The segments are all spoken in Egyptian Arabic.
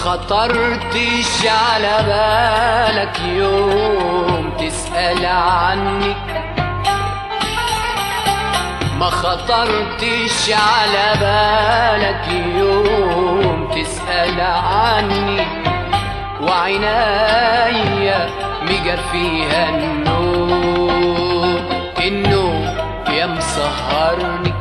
خطرتش على بالك يوم تسأل عني ما خطرتش على بالك يوم تسأل عني وعنايا مجر فيها النوم النوم يا مسهرني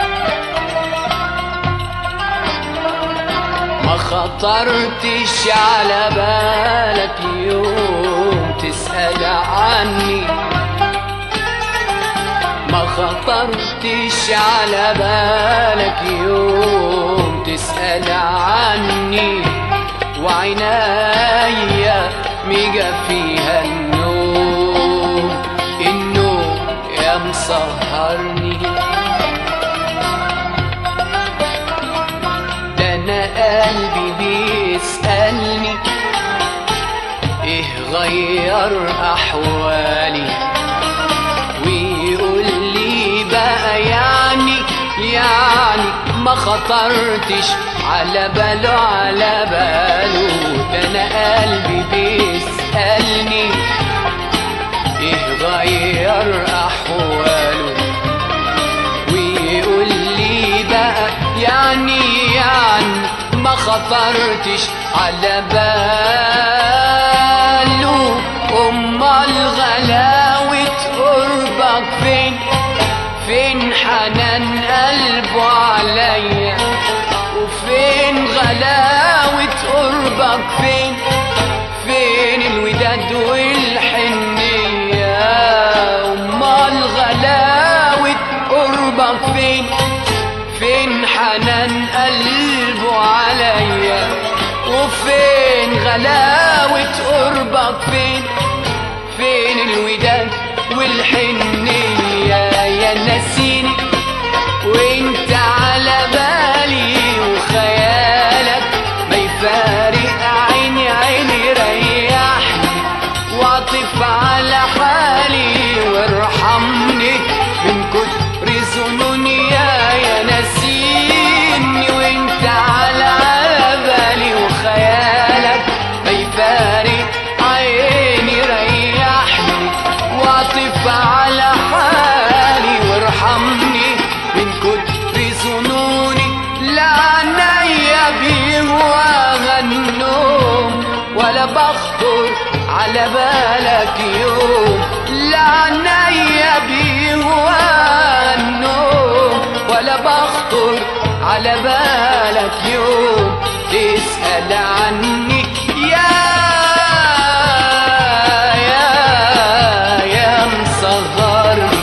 ما خطرتش على بالك يوم تسأل عني ما خطرتش على بالك يوم تسأل عني وعنايا ميجا فيها النوم النوم يا مسهرني ده انا قلبي بيسألني ايه غير احوالي ويقول لي بقى يعني يعني ما خطرتش على باله على باله ده انا قلبي بيسألني ايه غير احواله ويقول لي بقى يعني يعني ما خطرتش على باله امال غلاوة قربك فين فين حنان قلبه عليا وفين غلاوة قربك فين فين الوداد والحنية امال غلاوة قربك فين فين حنان قلبه عليا وفين غلاوة قربك فين فين الوداد والحنية يا نسيني وانت على بالي وخيالك ما يفارق عيني عيني ريحني واعطف على حالي وارحمني من كتر ظنوني يا يا نسيني وانت على بالي وخيالك ما يفارق عيني ريحني واعطف على حالي وارحمني من كتر ظنوني لا عينيا بيهواها النوم ولا بخطر على بالك يوم لا عينيا بيهواها النوم ولا بخطر على بالك يوم تسأل عني يا يا يا مصغرني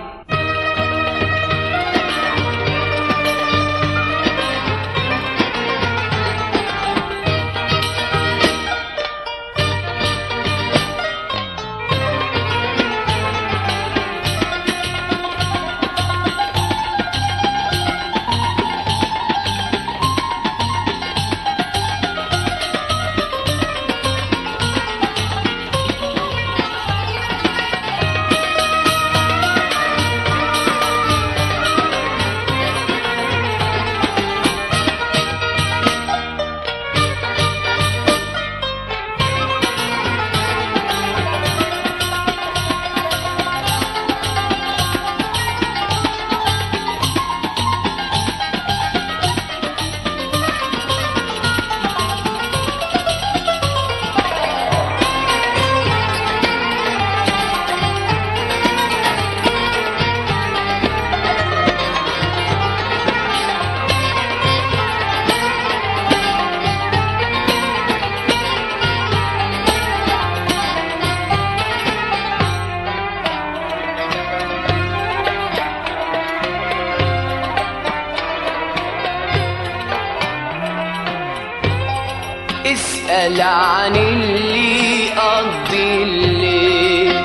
اسأل عن اللي قضي الليل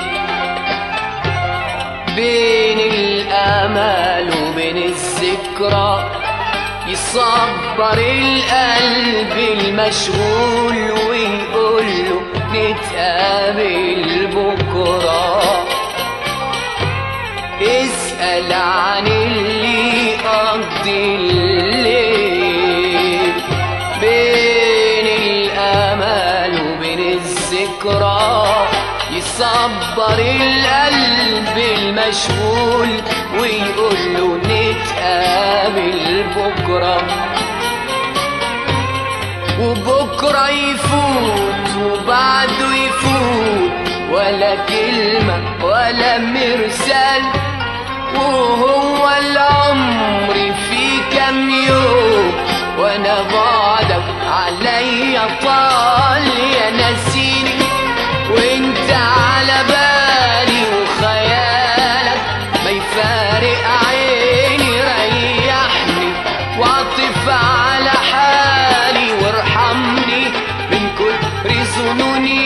بين الأمل وبين الذكرى يصبر القلب المشغول ويقول له نتقابل بكرة اسأل عن اللي قضي الليل بين الذكرى يصبر القلب المشغول ويقول له نتقابل بكره وبكرة يفوت وبعده يفوت ولا كلمة ولا مرسال وهو العمر في كام يوم وانا بعدك عليا طال يا نسيني وانت على بالي وخيالك ما يفارق عيني ريحني واعطف على حالي وارحمني من كتر ظنوني